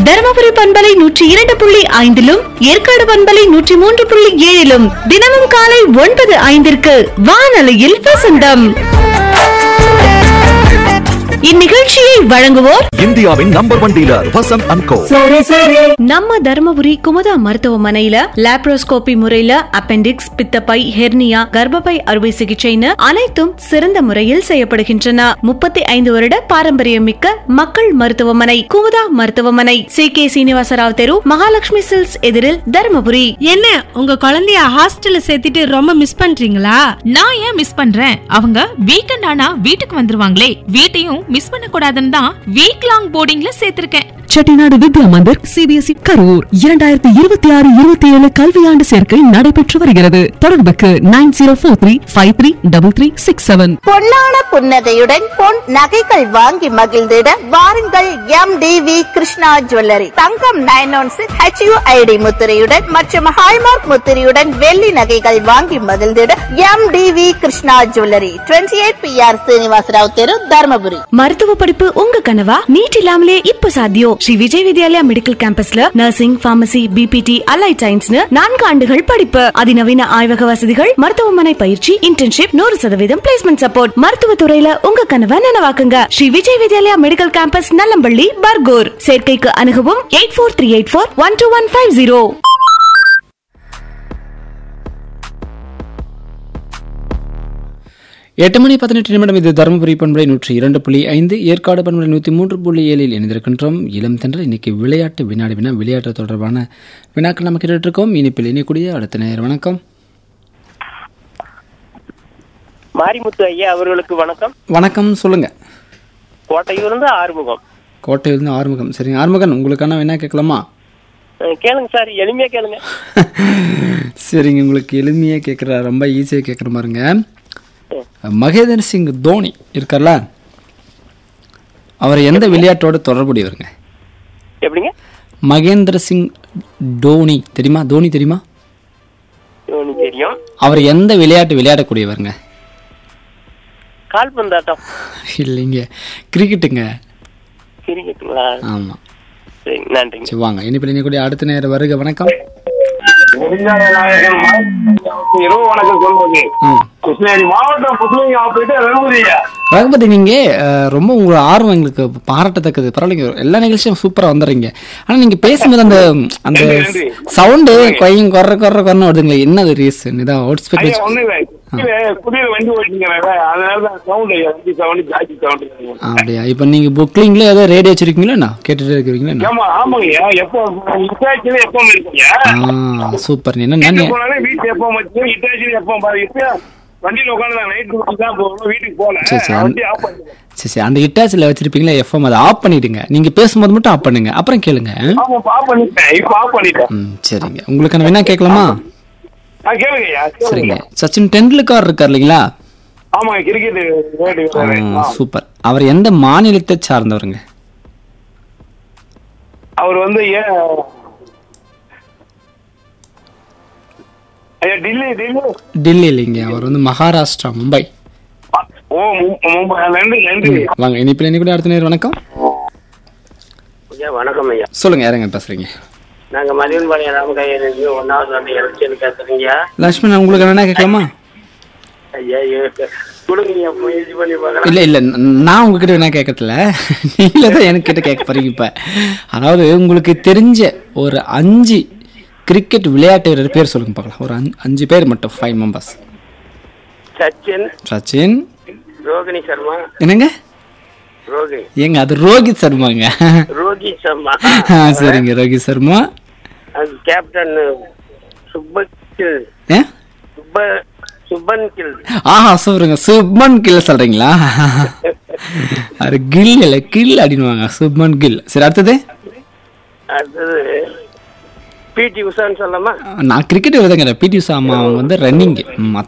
தருமபுரி பண்பலை நூற்றி இரண்டு புள்ளி ஐந்திலும் ஏற்காடு பண்பலை நூற்றி மூன்று புள்ளி ஏழிலும் தினமும் காலை ஒன்பது ஐந்திற்கு வானொலியில் வசந்தம் இந்நிகழ்ச்சியை வழங்குவோர் இந்தியாவின் number one dealer Vasanth and co நம்ம தருமபுரி குமுதா மருத்துவமனையில லாப்ரோஸ்கோபி முறையில அப்பெண்டிக்ஸ் பித்தப்பை ஹெர்னியா கர்ப்பப்பை அறுவை சிகிச்சைன்னு அனைத்தும் சிறந்த முறையில் செய்யப்படுகின்றன முப்பத்தி ஐந்து வருட பாரம்பரியம் மிக்க மக்கள் மருத்துவமனை குமுதா மருத்துவமனை சி கே சீனிவாசராவ் தெரு மகாலட்சுமி சில்ஸ் எதிரில் தருமபுரி என்ன உங்க குழந்தைய ஹாஸ்டல்ல சேர்த்துட்டு ரொம்ப மிஸ் பண்றீங்களா நான் ஏன் மிஸ் பண்றேன் அவங்க வீக்கெண்ட் ஆனா வீட்டுக்கு வந்துருவாங்களே வீட்டையும் மிஸ் பண்ண கூடாதுன்னு தான் வீக் லாங் போர்டிங்ல சேர்த்திருக்கேன் செட்டிநாடு வித்யா மந்திர் சிபிஎஸ்இ கரூர் இரண்டாயிரத்தி இருபத்தி ஆறு இருபத்தி ஏழு கல்வியாண்டு சேர்க்கை நடைபெற்று வருகிறது தொடர்புக்கு nine zero four three five three double three six seven பொன்னான புன்னகையுடன் பொன் நகைகள் வாங்கி மகிழ்ந்திட வாருங்கள் M T V Krishna jewellery தங்கம் நைன் ஒன் சிக்ஸ் ஹெச்யூஐடி முத்திரையுடன் மற்றும் ஹால்மார்க் முத்திரையுடன் வெள்ளி நகைகள் வாங்கி மகிழ்ந்திட M T V Krishna jewellery twenty eight P R Srinivasarao தெரு தர்மபுரி மருத்துவ படிப்பு உங்க கனவா நீட் இல்லாமலே இப்ப சாத்தியம் ஸ்ரீ விஜய் வித்யாலயா மெடிக்கல் கேம்பஸ்ல நர்சிங் பார்மசி பிபிடி அலைட் சயின்ஸ்னு நான்கு ஆண்டுகள் படிப்பு அதிநவீன ஆய்வக வசதிகள் மருத்துவமனை பயிற்சி இன்டர்ன்ஷிப் நூறு சதவீதம் பிளேஸ்மெண்ட் சப்போர்ட் மருத்துவ துறையில உங்க கனவை நனவாக்குங்க ஸ்ரீ விஜய் வித்யாலயா மெடிக்கல் கேம்பஸ் நல்லம்பள்ளி பர்கூர் சேர்க்கைக்கு அணுகவும் eight four three eight four one two one five zero எட்டு மணி பதினெட்டு நிமிடம் இது தருமபுரி பண்பலை நூற்றி இரண்டு புள்ளி ஐந்து ஏற்காடு பண்பலை நூற்றி மூன்று புள்ளி ஏழில் இணைந்திருக்கின்றோம் இளம் தென்றல் இன்னைக்கு விளையாட்டு வினாடி வினா விளையாட்டு தொடர்பான வினாக்கள் நம்ம கேட்டுட்டு இருக்கோம் இனிப்பில் இணையக்கூடிய அடுத்த நேரம் வணக்கம் மாரிமுத்து ஐயா அவர்களுக்கு வணக்கம் வணக்கம் சொல்லுங்க கோட்டையூர்ந்து ஆறுமுகம் கோட்டையிலிருந்து ஆறுமுகம் சரிங்க ஆறுமுகன் உங்களுக்கான வினா கேட்கலாமா அஹ் கேளுங்க சார் எளிமையா கேளுங்க சரிங்க உங்களுக்கு எளிமையாக கேட்குற ரொம்ப ஈஸியாக கேட்குற பாருங்க மகேந்திர சிங் தோனி இருக்கார்ல அவர் எந்த விளையாட்டோட தொடர்புடையவருங்க எப்படிங்க மகேந்திர சிங் டோனி தெரியுமா தோனி தெரியுமா இவனுக்கு தெரியும் அவர் எந்த விளையாட்டு விளையாடக்கூடியவருங்க கால்பந்தாட்டம் இல்லைங்க கிரிக்கெட்டுங்க கிரிக்கெட்டுங்களா ஆமாம் சரி நன்றிங்க சரி வாங்க இனிப்பில் இனிக்கூடிய அடுத்த நேரம் வருக வணக்கம் இரவு வணக்கம் சொல்வது ம் கிருஷ்ணகிரி மாவட்டம் புதுவை ஆப்பிட்டு ரகுபதியா ரகுபதி நீங்கள் ரொம்ப உங்களோட ஆர்வம் எங்களுக்கு பாராட்டத்தக்கது பரவாயில்லைங்க எல்லா நிகழ்ச்சியும் சூப்பராக வந்துடுறீங்க ஆனால் நீங்கள் பேசும்போது அந்த அந்த நன்றி. சவுண்டு கொய்யும் கொர கொர கொரன்னு வருதுங்களே என்னது ரீசன் இதான் அவுட் ஸ்பீக்கர் ஐயா ஒண்ணு இல்லை கீழே புதிய வண்டி ஓட்டிங்கிறத அதனால தான் சவுண்ட் ஐயா வண்டி சவுண்ட் ஜாக்கி சவுண்ட் அப்படியா இப்போ நீங்கள் புக்லிங்கில் ஏதோ ரேடியோ வச்சிருக்கீங்களா என்ன கேட்டுட்டு இருக்கிறீங்களா என்ன? ஆமா ஆமாங்கய்யா எப்போ இட்டாச்சியில எப்போ இருக்கீங்க ஆ சூப்பர் என்ன நான் வீட்டுக்கு போனாலும் வீட்டு எப்போ வச்சு இட்டாச்சியில எப்போ பாருங்க வண்டியில உட்காந்து நான் நைட் டியூட்டி தான் போகணும் வீட்டுக்கு போல சரி, சரி. வண்டி ஆஃப் பண்ணிட்டேன் சரி சரி அந்த இட்டாச்சில் வச்சிருப்பீங்களா எஃப்எம் அதை ஆஃப் பண்ணிடுங்க நீங்கள் பேசும்போது மட்டும் ஆஃப் பண்ணுங்க அப்புறம் கேளுங்க ஆமா ஆஃப் பண்ணிட்டேன் இப்போ ஆஃப் பண்ணிட்டேன் ம் சரிங்க உங்களுக்கான வேணா கேட்கலாமா ஆ கேளுங்கய்யா சரிங்க கேளுங்க சச்சின் டெண்டுல்கர் இருக்கார் இல்லைங்களா ஆமா கிரிக்கெட் ஆ, சூப்பர் அவர் எந்த மாநிலத்தை சார்ந்தவருங்க அவர் வந்து ஏன் ஐயா டெல்லி டெல்லி டெல்லி இல்லைங்க அவர் வந்து மகாராஷ்டிரா மும்பை ஓ மு- மும்பை நன்றி நன்றி வாங்க இனிப்பில் இன்னைக்கு கூட அடுத்த நேரம் வணக்கம் ஐயா வணக்கம் ஐயா சொல்லுங்க யாருங்க பேசுறீங்க நாங்க மதியன்பாளையம் ராமகையிலிருந்து ஒன்னாவது வந்து எலெக்ஷன் பேசுறீங்க லட்சுமணன் உங்களுக்கு வேணா கேட்கலாமா ஐயா கொடுங்க முயற்சி பண்ணி பார்க்கலாம் இல்ல இல்ல நான் உங்ககிட்ட வேணா கேட்கறதுல நீங்களே தான் எனக்கு கிட்ட கேட்க போறீங்க இப்ப அதாவது உங்களுக்கு தெரிஞ்ச ஒரு அஞ்சு கிரிக்கெட் விளையாட்டு வீரர் பேர் சொல்லுங்க பார்க்கலாம் ஒரு அஞ்சு- அஞ்சு பேர் மட்டும் ஃபைவ் மெம்பர்ஸ் சச்சின் சச்சின் ரோகிணி சர்மா என்னங்க ரோகிணி ஏங்க அது ரோஹித் சர்மாங்க ரோஹித் சர்மா ஆ, சரிங்க ரோஹித் சர்மா அது கேப்டன் சுப்பக்கில் ஏ சுப்ப சுப்பன் கில் ஆஹா சூப்பருங்க சுப்மன் கில் சொல்றீங்களா அது கில் இல்ல கில் அப்படின்னுவாங்க சுப்மன் கில் சரி அடுத்தது அடுத்தது பிடி உஷான்னு சொல்லாமா நான் கிரிக்கெட் விதங்க பிடி உஷா அம்மா அவங்க வந்து ரன்னிங்